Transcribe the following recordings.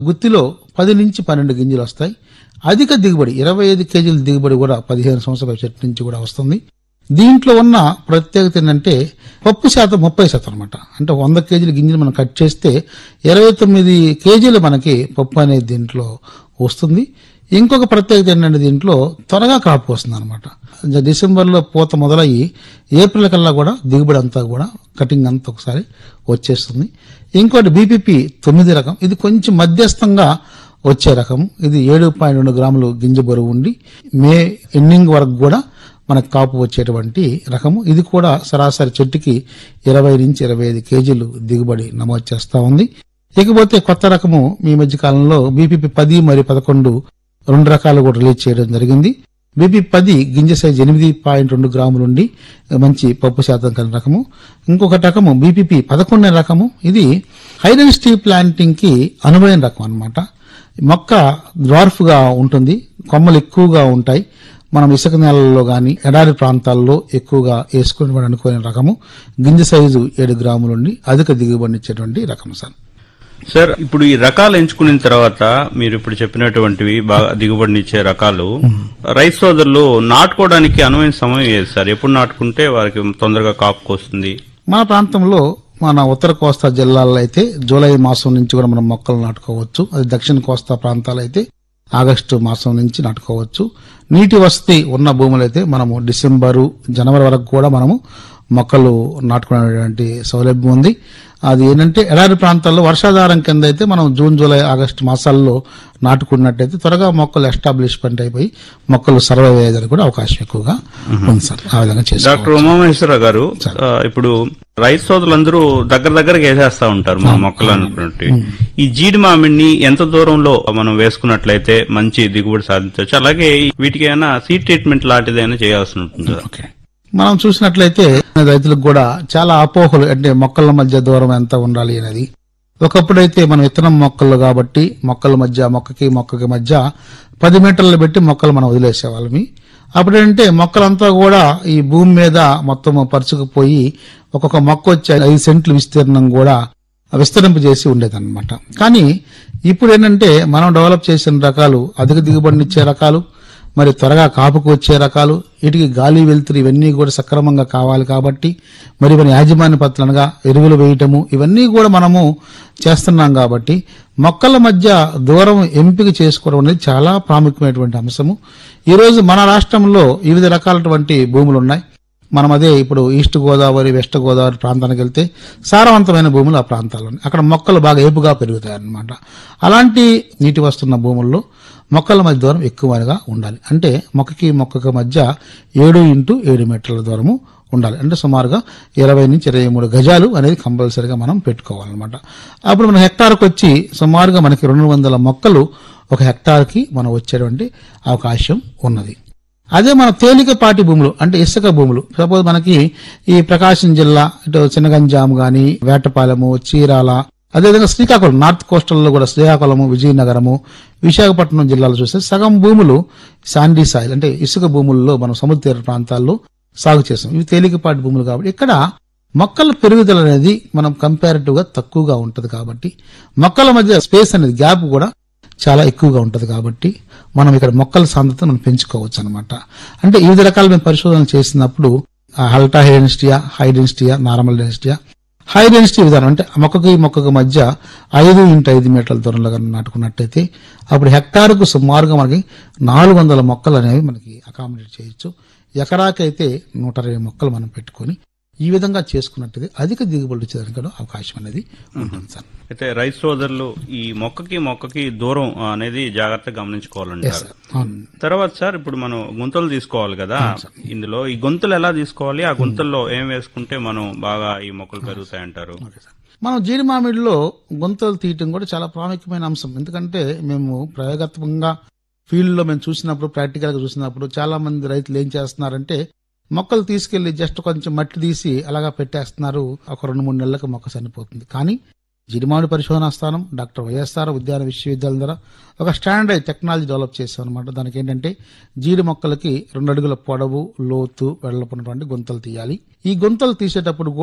గుత్తిలో పది నుంచి పన్నెండు గింజలు వస్తాయి అధిక దిగుబడి ఇరవై ఐదు కేజీల దిగుబడి కూడా పదిహేను సంవత్సరాల చెట్టు నుంచి కూడా వస్తుంది దీంట్లో ఉన్న ప్రత్యేకత ఏంటంటే పప్పు శాతం ముప్పై శాతం అనమాట అంటే వంద కేజీల గింజలు మనం కట్ చేస్తే ఇరవై తొమ్మిది కేజీలు మనకి పప్పు అనేది దీంట్లో వస్తుంది ఇంకొక ప్రత్యేకత ఏంటంటే దీంట్లో త్వరగా కాపు వస్తుంది అనమాట డిసెంబర్లో పూత మొదలయ్యి ఏప్రిల్ కల్లా కూడా దిగుబడి అంతా కూడా కటింగ్ అంతా ఒకసారి వచ్చేస్తుంది ఇంకోటి బీపీపీ తొమ్మిది రకం ఇది కొంచెం మధ్యస్థంగా వచ్చే రకం ఇది ఏడు పాయింట్ రెండు గ్రాములు గింజ బరువు ఉండి మే ఎండింగ్ వరకు కూడా మనకు కాపు వచ్చేటువంటి రకము ఇది కూడా సరాసరి చెట్టుకి ఇరవై నుంచి ఇరవై ఐదు కేజీలు దిగుబడి నమోదు చేస్తా ఉంది ఇకపోతే కొత్త రకము మీ మధ్య కాలంలో బీపీపీ పది మరియు పదకొండు రెండు రకాలు కూడా రిలీజ్ చేయడం జరిగింది బీపీ పది గింజ సైజ్ ఎనిమిది పాయింట్ రెండు గ్రాములు ఉండి మంచి పప్పు శాతం కలిగిన రకము ఇంకొక రకము బీపీపీ పదకొండు రకము ఇది హైడెన్సిటీ ప్లాంటింగ్ కి అనువైన రకం అన్నమాట మొక్క డ్వార్ఫ్ గా ఉంటుంది కొమ్మలు ఎక్కువగా ఉంటాయి మనం ఇసుక నేలల్లో గాని ఎడారి ప్రాంతాల్లో ఎక్కువగా వేసుకుని అనుకునే రకము గింజ సైజు ఏడు గ్రాములు ఉండి అధిక దిగుబడినిచ్చేటువంటి రకం సార్ సార్ ఇప్పుడు ఈ రకాలు ఎంచుకున్న తర్వాత మీరు ఇప్పుడు చెప్పినటువంటివి బాగా దిగుబడినిచ్చే రకాలు రైతు సోదరులు నాటుకోవడానికి అనువైన సమయం ఏది సార్ ఎప్పుడు నాటుకుంటే వారికి తొందరగా కాపుకు వస్తుంది మన ప్రాంతంలో మన ఉత్తర కోస్తా జిల్లాల్లో అయితే జూలై మాసం నుంచి కూడా మనం మొక్కలు నాటుకోవచ్చు అది దక్షిణ కోస్తా ప్రాంతాలు అయితే ఆగస్టు మాసం నుంచి నాటుకోవచ్చు నీటి వసతి ఉన్న భూములు అయితే మనము డిసెంబరు జనవరి వరకు కూడా మనము మొక్కలు నాటుకునేటువంటి సౌలభ్యం ఉంది అది ఏంటంటే ఎడారి ప్రాంతాల్లో వర్షాధారం కింద అయితే మనం జూన్ జూలై ఆగస్టు మాసాల్లో నాటుకున్నట్టయితే త్వరగా మొక్కలు ఎస్టాబ్లిష్మెంట్ అయిపోయి మొక్కలు సర్వైవ్ అయ్యేదానికి కూడా అవకాశం ఎక్కువగా ఉంది సార్ ఆ విధంగా చేసుకోవచ్చు డాక్టర్ ఉమామహేశ్వరరావు గారు ఆ, ఇప్పుడు రైతు సోదరులందరూ దగ్గర దగ్గరగా వేసేస్తా ఉంటారు మన మొక్కలు అనుకున్నట్టు ఈ జీడి మామిడిని ఎంత దూరంలో మనం వేసుకున్నట్లయితే మంచి దిగుబడి సాధించవచ్చు అలాగే వీటికి ఏమైనా సీడ్ ట్రీట్మెంట్ లాంటిదైనా చేయాల్సి ఉంటుంది ఓకే మనం చూసినట్లయితే రైతులకు కూడా చాలా అపోహలు అంటే మొక్కల మధ్య దూరం ఎంత ఉండాలి అనేది ఒకప్పుడైతే మనం విత్తనం మొక్కలు కాబట్టి మొక్కల మధ్య మొక్కకి మొక్కకి మధ్య పది మీటర్లు పెట్టి మొక్కలు మనం వదిలేసేవాళ్ళమి అప్పుడంటే మొక్కలంతా కూడా ఈ భూమి మీద మొత్తం పరుచుకుపోయి ఒక్కొక్క మొక్క వచ్చి ఐదు సెంట్లు విస్తీర్ణం కూడా విస్తరింపు చేసి ఉండేదన్నమాట కానీ ఇప్పుడు ఏంటంటే మనం డెవలప్ చేసిన రకాలు అధిక దిగుబడినిచ్చే రకాలు మరి త్వరగా కాపుకు వచ్చే రకాలు వీటికి గాలి వెలుతురు ఇవన్నీ కూడా సక్రమంగా కావాలి కాబట్టి మరి మన యాజమాన్య పత్రాలుగా ఎరువులు వేయటము ఇవన్నీ కూడా మనము చేస్తున్నాం కాబట్టి మొక్కల మధ్య దూరం ఎంపిక చేసుకోవడం అనేది చాలా ప్రాముఖ్యమైనటువంటి అంశము ఈరోజు మన రాష్ట్రంలో వివిధ రకాలటువంటి భూములు ఉన్నాయి మనం అదే ఇప్పుడు ఈస్ట్ గోదావరి వెస్ట్ గోదావరి ప్రాంతానికి వెళ్తే సారవంతమైన భూములు ఆ ప్రాంతాల్లో ఉన్నాయి. అక్కడ మొక్కలు బాగా ఏపుగా పెరుగుతాయి అన్నమాట అలాంటి నీటి వస్తున్న భూముల్లో మొక్కల మధ్య దూరం ఎక్కువగా ఉండాలి అంటే మొక్కకి మొక్కకి మధ్య ఏడు ఇంటూ ఏడు మీటర్ల దూరము ఉండాలి అంటే సుమారుగా ఇరవై నుంచి ఇరవై మూడు గజాలు అనేది కంపల్సరీగా మనం పెట్టుకోవాలన్నమాట అప్పుడు మన హెక్టార్కి వచ్చి సుమారుగా మనకి రెండు వందల మొక్కలు ఒక హెక్టార్కి మనం వచ్చేటువంటి అవకాశం ఉన్నది అదే మన తేలికపాటి భూములు అంటే ఇసుక భూములు సపోజ్ మనకి ఈ ప్రకాశం జిల్లా ఇటు చిన్నగంజాం గాని వేటపాలెము చీరాల అదేవిధంగా శ్రీకాకుళం నార్త్ కోస్టల్లో కూడా శ్రీకాకుళము విజయనగరము విశాఖపట్నం జిల్లాలో చూస్తే సగం భూములు శాండీ సాయిల్ అంటే ఇసుక భూముల్లో మనం సముద్ర తీర ప్రాంతాల్లో సాగు చేస్తాం ఇవి తేలికపాటి భూములు కాబట్టి ఇక్కడ మొక్కల పెరుగుదల అనేది మనం కంపారిటివ్ గా తక్కువగా ఉంటది కాబట్టి మొక్కల మధ్య స్పేస్ అనేది గ్యాప్ కూడా చాలా ఎక్కువగా ఉంటది కాబట్టి మనం ఇక్కడ మొక్కల సాంద్రత మనం పెంచుకోవచ్చు అనమాట అంటే వివిధ రకాల మేము పరిశోధనలు చేసినప్పుడు అల్ట్రా హై డెన్సిటీయా హై డెన్సిటీయా నార్మల్ డెన్సిటీయా హై డెన్సిటీ విధానం అంటే మొక్కకి మొక్కకి మధ్య ఐదు ఇంటూ ఐదు మీటర్ల దూరంలో కనుక నాటుకున్నట్టయితే అప్పుడు హెక్టార్కు సుమారుగా మనకి నాలుగు వందల మొక్కలు అనేవి మనకి అకామిడేట్ చేయొచ్చు ఎకరాకైతే నూట ఇరవై మొక్కలు మనం పెట్టుకొని ఈ విధంగా చేసుకున్నట్టయితే అధిక దిగుబడి వచ్చేదానికి కూడా అవకాశం అనేది ఉంటుంది సార్ అయితే రైతు సోదరులు ఈ మొక్కకి మొక్కకి దూరం అనేది జాగ్రత్తగా గమనించుకోవాలంటారు అవును తర్వాత సార్ ఇప్పుడు మనం గుంతలు తీసుకోవాలి కదా ఇందులో ఈ గుంతలు ఎలా తీసుకోవాలి ఆ గుంతల్లో ఏం వేసుకుంటే మనం బాగా ఈ మొక్కలు పెరుగుతాయంటారు ఓకే సార్. మనం జీడి మామిడిలో గుంతలు తీయటం కూడా చాలా ప్రాముఖ్యమైన అంశం ఎందుకంటే మేము ప్రయోగాత్మకంగా ఫీల్డ్ లో మేము చూసినప్పుడు ప్రాక్టికల్ గా చూసినప్పుడు చాలా మంది రైతులు ఏం చేస్తున్నారంటే మొక్కలు తీసుకెళ్లి జస్ట్ కొంచెం మట్టి తీసి అలాగా పెట్టేస్తున్నారు ఒక రెండు మూడు నెలలకు మొక్క చనిపోతుంది కానీ జిడిమాడి పరిశోధనా స్థానం డాక్టర్ వైఎస్ఆర్ ఉద్యాన విశ్వవిద్యాలయం ద్వారా ఒక స్టాండర్డ్ టెక్నాలజీ డెవలప్ చేస్తాం అనమాట దానికి ఏంటంటే జీడి మొక్కలకి రెండు అడుగుల పొడవు లోతు వెడల్పున్నటువంటి గుంతలు తీయాలి ఈ గుంతలు తీసేటప్పుడు కూడా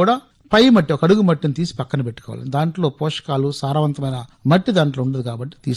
పై మట్టి ఒక అడుగు మట్టిని తీసి పక్కన పెట్టుకోవాలి దాంట్లో పోషకాలు సారవంతమైన మట్టి దాంట్లో ఉండదు కాబట్టి తీసి